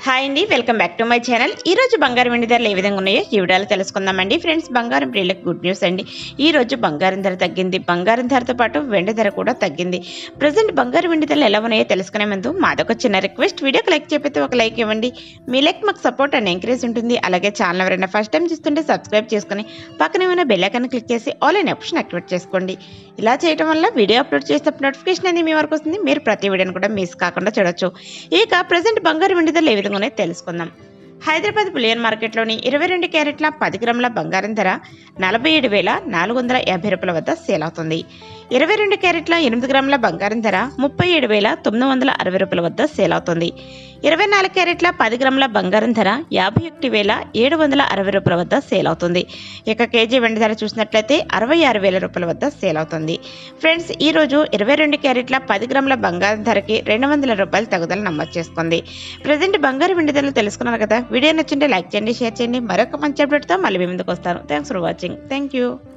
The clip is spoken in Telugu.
హాయ్ అండి welcome back to my channel ఈ రోజు బంగారం వెండి ధరలు ఏ విధంగా ఉన్నాయో ఈ వీడియోలో తెలుసుకుందామండి ఫ్రెండ్స్ బంగారం ప్రియులకు గుడ్ న్యూస్ అండి ఈ రోజు బంగారం ధర తగ్గింది బంగారం ధరతో పాటు వెండి ధర కూడా తగ్గింది ప్రజెంట్ బంగారం వెండి ధరలు ఎలా ఉన్నాయో తెలుసుకునే ముందు మాదొక చిన్న రిక్వెస్ట్ వీడియోకి లైక్ చెప్పితే ఒక లైక్ ఇవ్వండి మీ లైక్ మాకు సపోర్ట్ అండ్ ఎంకరేజ్ ఉంటుంది అలాగే ఛానల్ ఎవరైనా ఫస్ట్ టైం చూస్తుంటే సబ్స్క్రైబ్ చేసుకుని పక్కనే ఉన్న బెల్ ఐకాన్ క్లిక్ చేసి ఆల్ అనే ఆప్షన్ యాక్టివేట్ చేసుకోండి ఇలా చేయడం వల్ల వీడియో అప్లోడ్ చేసినప్పుడు నోటిఫికేషన్ అనేది మీ వరకు వస్తుంది మీరు ప్రతి వీడియోని కూడా మిస్ కాకుండా చూడొచ్చు ఇక ప్రజెంట్ బంగారు వెండి ధరలు ఏ విధంగా ఉన్నాయో తెలుసుకుందాం హైదరాబాద్ బులియన్ మార్కెట్లోని ఇరవై రెండు క్యారెట్ల పది గ్రాముల బంగారం ధర నలభై ఏడు వేల నాలుగు వందల యాభై రూపాయల వద్ద సేల్ అవుతుంది ఇరవై రెండు క్యారెట్ల ఎనిమిది గ్రాముల బంగారం ధర ముప్పై ఏడు వేల తొమ్మిది వందల అరవై రూపాయల వద్ద సేల్ అవుతుంది ఇరవై నాలుగు క్యారెట్ల పది గ్రాముల బంగారం ధర యాభై ఒకటి వేల ఏడు వందల అరవై రూపాయల వద్ద సేల్ అవుతుంది ఇక కేజీ వెండి ధర చూసినట్లయితే అరవై ఆరు వేల రూపాయల వద్ద సేల్ అవుతుంది ఫ్రెండ్స్ ఈ రోజు ఇరవై రెండు క్యారెట్ల పది గ్రాముల బంగారం ధరకి రెండు వందల రూపాయలు తగుదల నమోదు చేసుకుంది ప్రజెంట్ బంగారు వెండి ధరలు తెలుసుకున్నారు కదా వీడియో నచ్చింటే లైక్ చేయండి షేర్ చేయండి మరొక మంచి అప్డేట్తో మళ్ళీ మీ ముందుకు వస్తాను thanks for watching thank you